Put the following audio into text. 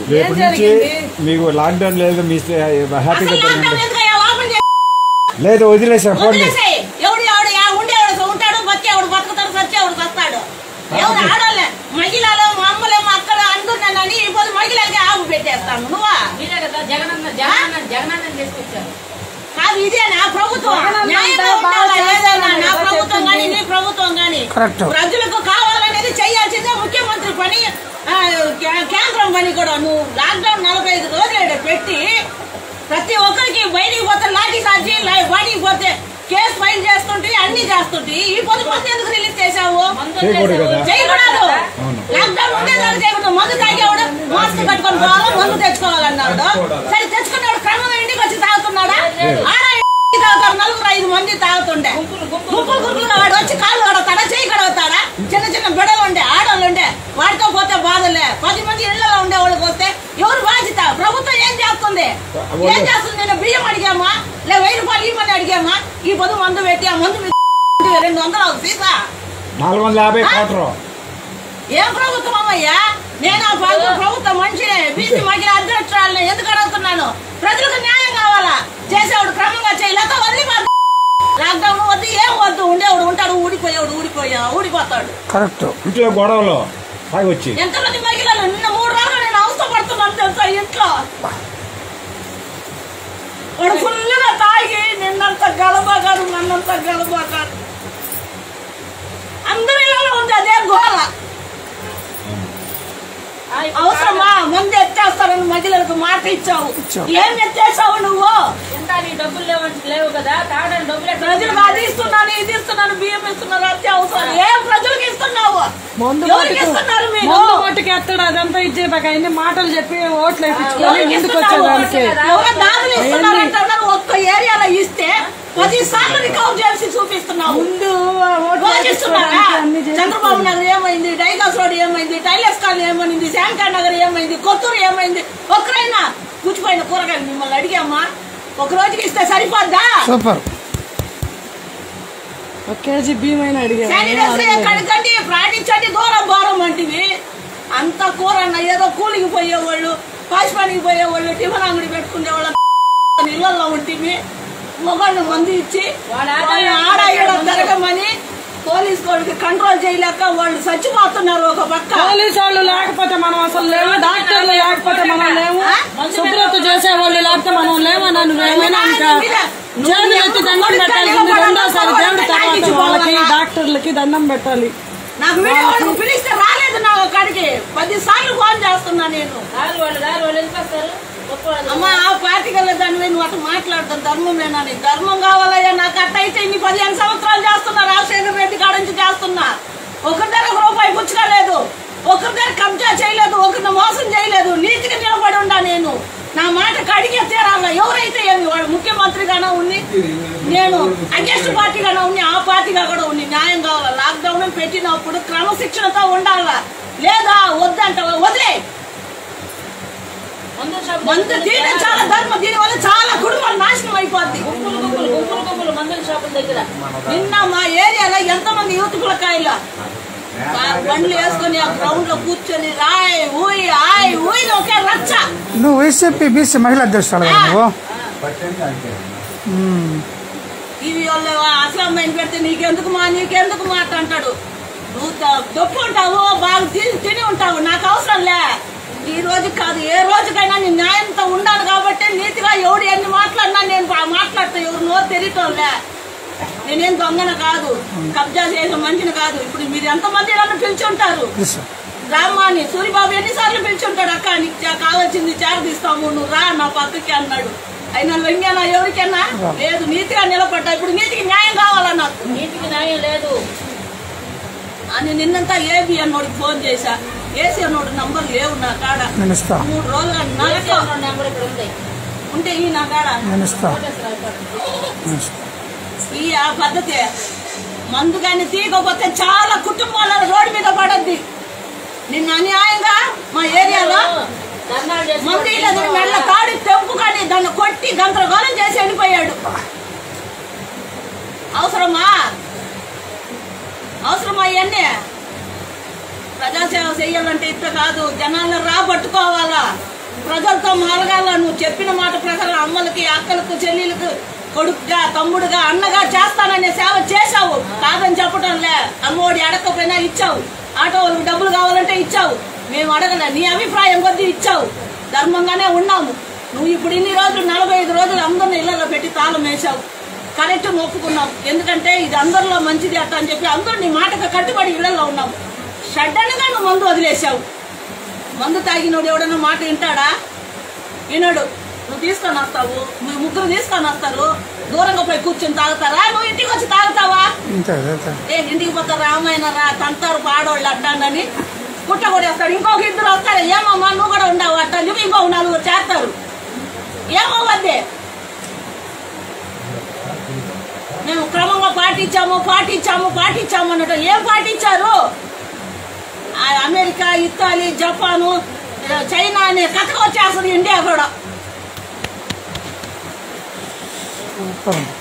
రేపు నుంచి మీకు లాక్డౌన్ లేదు మీ హ్యాపీగా అసలు లాక్డౌన్ తినండి ఎందుకయ్యా? ఓపెన్ చేయి. లేదు వదిలేసా ఫోన్ వదిలేసేయ్. ఎవడు ఎవడు యా- ఉండేవాడు ఉంటాడు బతికేవాడు బతుకుతాడు సచ్చేవాడు సస్తాడు ఎవరు ఆడలే మహిళలు మా అమ్మలే మా అక్కలు అనుకున్నానని ఇప్పుడు మహిళలకి ఆపు పెట్టేస్తాను నువ్వా మీరే కదా జగనన్న జగనన్న జగనన్న తీసుకొచ్చారు కాదు ఇదేనా ప్రభుత్వం జగనన్న న్యాయంగా అంతా బాగా ఉండాలా ఏదైనా నా చేస్తున్నాడు, ప్రభుత్వం కానీ చెప్తుంది. నీ ప్రభుత్వం కానీ Correct. ప్రజలకు కావాలనేది చేయాల్సిందే ముఖ్యమంత్రి పని ఆ, కే- కేంద్రం పని కూడా నువ్వు లాక్డౌన్ నలభై ఐదు రోజులు పెట్టి ప్రతి ఒక్కరికి బయటికి పోతే లాఠీ సార్జీ బయటికి పోతే కేసు ఫైల్ చేస్తుంటే అన్ని చేస్తుంటే ఈ పొద్దు మంది ఎందుకు రిలీజ్ చేశావు చేయకూడదు కదా చేయకూడదు అవును. లాక్డౌన్ ఉండేదాకా చేయకూడదు మందు తాగేవాడు మాస్క్ కట్టుకొని పోవాలా మందు తెచ్చుకోవాలన్నాడు సరే తెచ్చుకున్నాడు క్రమంగా ఇంటికి వచ్చి తాగుతున్నాడా ఆడ ఇంటికి తాగుతారు నలుగురు ఐదు మంది తాగుతుండే గుంపులు గుంపులుగా వాడు వచ్చి కాళ్ళు కడతాడా చేయి కడతాడా చిన్న చిన్న బిడలు ఉండే ఆడవాళ్ళు ఉండే వాడితో పోతే బాధలే పది మంది ఇళ్లలో ఉండే వాళ్ళకి వస్తే ఎవరు బాధ్యత ప్రభుత్వం ఏం చేస్తుంది ఏం చేస్తుంది నేను బియ్యం అడిగామా లే వెయ్యి రూపాయలు ఇవ్వమని అడిగామా ఈ పొద్దు మందు పెట్టి ఆ మందు మీద రెండు వందలు అవుతుంది సీసా నాలుగు వందల యాభై కోటరు ఏం ప్రభుత్వం అమ్మయ్యా నేను ఆ ప్రభుత్వ ప్రభుత్వ మనిషి బీసీ మహిళ అధ్యక్షురాలని ఎందుకు అడుగుతున్నాను ప్రజలకు న్యాయం కావాలా చేసేవాడు క్రమంగా చేయలేక వదిలి లాక్డౌన్ వద్దు ఏం వద్దు ఉండేవాడు ఉంటాడు ఊడిపోయేవాడు ఊడిపోయా ఊడిపోతాడు కరెక్ట్ ఇంట్లో గొడవలు తాగొచ్చి ఎంతమంది మహిళలు నిన్న మూడు రోజులు నేను అవసరపడుతున్నాను తెలుసా ఇంట్లో వాడు ఫుల్గా తాగి నిన్నంత గలబాగాడు నన్నంత గలబాగాడు అందరి ఇళ్ళలో ఉంది అదే గోల అవసరమా ముందు ఎత్తేస్తారని మహిళలకు మాట ఇచ్చావు ఇచ్చావు. ఏం ఎత్తేసావు నువ్వు ఎంత నీ డబ్బులు లేవు లేవు కదా తాగడానికి డబ్బులు ఎక్కడ ప్రజలకు అది ఇస్తున్నాను ఇది ఇస్తున్నాను బియ్యం ఇస్తున్నారు అత్యవసరం ఏం ప్రజలకు ఇస్తున్నావు మందు ఎవరికి మట్టుకు ఇస్తున్నారు మీరు మందు మట్టుకు ఎత్తడు అదంతా ఇచ్చేపాక అన్ని మాటలు చెప్పి ఓట్లు వేయించుకొని ఎవరికి ముందుకు ఇస్తున్నావు? వచ్చేదానికి ఎవరో దాదులు ఇస్తున్నారు అంటున్నారు ఒక్క ఏరియాలో ఇస్తే పది సార్లు రికవర్ చేసి చూపిస్తున్నావు ముందు ఓట్లు రోజు ఇస్తున్నారా వేయించుకోవడానికి అన్ని చేసి చంద్రబాబు నగర్ ఏమైంది డైగాస్ రోడ్ ఏమైంది టైలర్స్ కాలనీ ఏమైంది శాంకార్ నగర్ ఏమైంది కొత్తూరు ఏమైంది ఒక్కరైనా కూర్చుపోయిన కూరగాయలు మిమ్మల్ని అడిగామా ఒక రోజుకి ఇస్తే సరిపోద్దా సూపర్ ఒక కేజీ బియ్యం అయినా అడిగారు శానిటైజర్ కడకండి ప్రాటించండి దూరం దూరం అంటివి అంత కూర అన్న ఏదో కూలికి పోయేవాళ్ళు పాసి పనికి పోయేవాళ్ళు టిఫిన్ అంగడి పెట్టుకునే వాళ్ళు ఇళ్లలో ఉంటివి మొగాళ్ళు మంది ఇచ్చి వాళ్ళ వాళ్ళని ఆడ ఈడ తిరగమని పోలీస్ వాళ్ళకి కంట్రోల్ చేయలేక వాళ్ళు చచ్చిపోతున్నారు ఒక పక్క పోలీసు వాళ్ళు లేకపోతే మనం అసలు లేవు డాక్టర్లు లేకపోతే మనం లేవు ఆ? శుభ్రత చేసే వాళ్ళు లేకపోతే మనం లేవన్నా నువ్వేమైనా ఇంకా చేతులు ఎత్తి దండం పెట్టాల్సింది రెండోసారి దేవుడి తర్వాత వాళ్ళకి డాక్టర్లకి దండం పెట్టాలి నాకు వీడియో వాళ్ళకి పిలిస్తే రాలేదు నా అక్కడికి పది సార్లు ఫోన్ చేస్తున్నా నేను దారి వాళ్ళు దారి వాళ్ళు ఎందుకు వస్తారు గొప్ప వాళ్ళు. అమ్మ ఆ పార్టీ కల్లా దాని నువ్వు అట్లా మాట్లాడతాను ధర్మమేనని ధర్మం కావాలయ్యా నాకు అట్ట అయితే ఇన్ని పదిహేను సంవత్సరాలు చేస్తున్నా రాజశేఖర రెడ్డి కాడ నుంచి చేస్తున్నా ఒకరి దగ్గర ఒక రూపాయి పుచ్చుకోలేదు ఒకరి దగ్గర కబ్జా చేయలేదు ఒకరిని మోసం చేయలేదు నీతిగా నిలబడి ఉండా నేను నా మాట కడిగే తీరాల ఎవరైతే ఏమి వాడు ముఖ్యమంత్రిగానే ఉంది నేను అగెస్ట్ పార్టీగానే ఉంది ఆ పార్టీగా కూడా ఉంది న్యాయం కావాలా లాక్డౌన్ పెట్టినప్పుడు క్రమశిక్షణతో ఉండాలా లేదా వద్దంట వదిలే మందు షాప్ మందు దీని చాలా ధర్మం దీని వల్ల చాలా కుటుంబాలు నాశనం అయిపోద్ది గుంపులు గుంపులు గుంపులు గుంపులు మందుల షాపుల దగ్గర నిన్న మా ఏరియాలో ఎంతమంది యూత్ పిల్లకాయలు బండ్లు వేసుకొని ఆ గ్రౌండ్ లో కూర్చొని రాయ్ ఊయి ఆయ్ ఊయి ఒకే రచ్చ నువ్వు వైసీపీ బీసీ మహిళా అధ్యక్షురాలు కదా నువ్వు మ్మ్. ఇవి వాళ్ళు అసలు అమ్మాయిని పెడితే నీకెందుకు మా నీకెందుకు మాట అంటాడు నువ్వు త- దొప్పు ఉంటావు బాగా తిని తిని ఉంటావు నాకు అవసరం లే ఈ రోజు కాదు ఏ రోజుకైనా నేను న్యాయంతో ఉండాలి కాబట్టి నీతిగా ఎవడు ఎన్ని మాట్లాడినా నేను బా- మాట్లాడతా ఎవరు నోరు తెలియటంలే నేనేం దొంగన కాదు కబ్జా చేసే మంచిని కాదు ఇప్పుడు మీరు ఎంతమంది నన్ను పిలిచి ఉంటారు తెలుసు రామ్మాని సూరిబాబు ఎన్నిసార్లు పిలిచుంటాడు అక్క నీకు చా- కావాల్సింది చేరదీస్తాము నువ్వు రా నా పక్కకి అన్నాడు అయినా లొంగేనా ఎవరికైనా లేదు నీతిగా నిలబడ్డా ఇప్పుడు నీతికి న్యాయం కావాలా నాకు నీతికి న్యాయం లేదు అని నిన్నంతా ఏబి అన్నోడికి ఫోన్ చేశా ఏసీ అన్నోడు నంబర్ లేవు నా కాడ నేను ఇస్తా మూడు రోజులు ఏసీ నాకు అకౌంట్ నెంబర్ ఇక్కడ ఉంది ఉంటే ఈ నా కాడ నేను ఇస్తా నోటీస్ రాసుకోండి. నేను ఇస్తా. ఈ ఆ పద్ధతి మందు కానీ తీయకపోతే చాలా కుటుంబాల రోడ్డు మీద పడద్ది నిన్న అన్యాయంగా మా ఏరియాలో ధర్నాలు చేసి మంది లేదు మెళ్ళ తాడి తెంపు కానీ దాన్ని కొట్టి గందరగోళం చేసి వెళ్ళిపోయాడు అవసరమా అవసరమా ఇవన్నీ ప్రజాసేవ చేయాలంటే ఇట్ట కాదు జనాలను రాబట్టుకోవాలా ప్రజలతో మారగాల నువ్వు చెప్పిన మాట ప్రకారం అమ్మలకి అక్కలకు చెల్లెలకు కొడుకుగా తమ్ముడుగా అన్నగా చేస్తాననే సేవ చేశావు కాదని చెప్పడం లే అమ్మఒడి అడగకపోయినా ఇచ్చావు ఆటో వాళ్ళకి డబ్బులు కావాలంటే ఇచ్చావు మేము అడగలే నీ అభిప్రాయం కొద్దీ ఇచ్చావు ధర్మంగానే ఉన్నాము నువ్వు ఇప్పుడు ఇన్ని రోజులు నలభై ఐదు రోజులు అందరిని ఇళ్లలో పెట్టి తాళం వేశావు కరెక్ట్ ఒప్పుకున్నాం ఎందుకంటే ఇది అందరిలో మంచిది అట్ట అని చెప్పి అందరూ నీ మాటకు కట్టుబడి ఇళ్లలో ఉన్నాం సడన్గా నువ్వు మందు వదిలేశావు మందు తాగినోడు ఎవడన్నా మాట వింటాడా వినడు నువ్వు తీసుకొని వస్తావు మీ ముగ్గురు తీసుకొని వస్తారు దూరంగా పోయి కూర్చొని తాగుతారా నువ్వు ఇంటికి వచ్చి తాగుతావా అంతే అంతే ఏ ఇంటికి పోతే రామాయణ రా తంతారు పాడోళ్ళు అట్టానని పుట్ట కొడేస్తాడు ఇంకొక ఇద్దరు వస్తారు ఏమమ్మా నువ్వు కూడా ఉండవు అట్ట అని చెప్పి ఇంకొక నలుగురు చేస్తారు ఏమవ్వద్దే మేము క్రమంగా పాటించాము పాటించాము పాటించాము అన్నట్టు ఏం పాటించారు ఆ అమెరికా ఇத்தாలి జపాను చైనా అనే కథకు వచ్చేస్తుంది ఇండియా కూడా సూపర్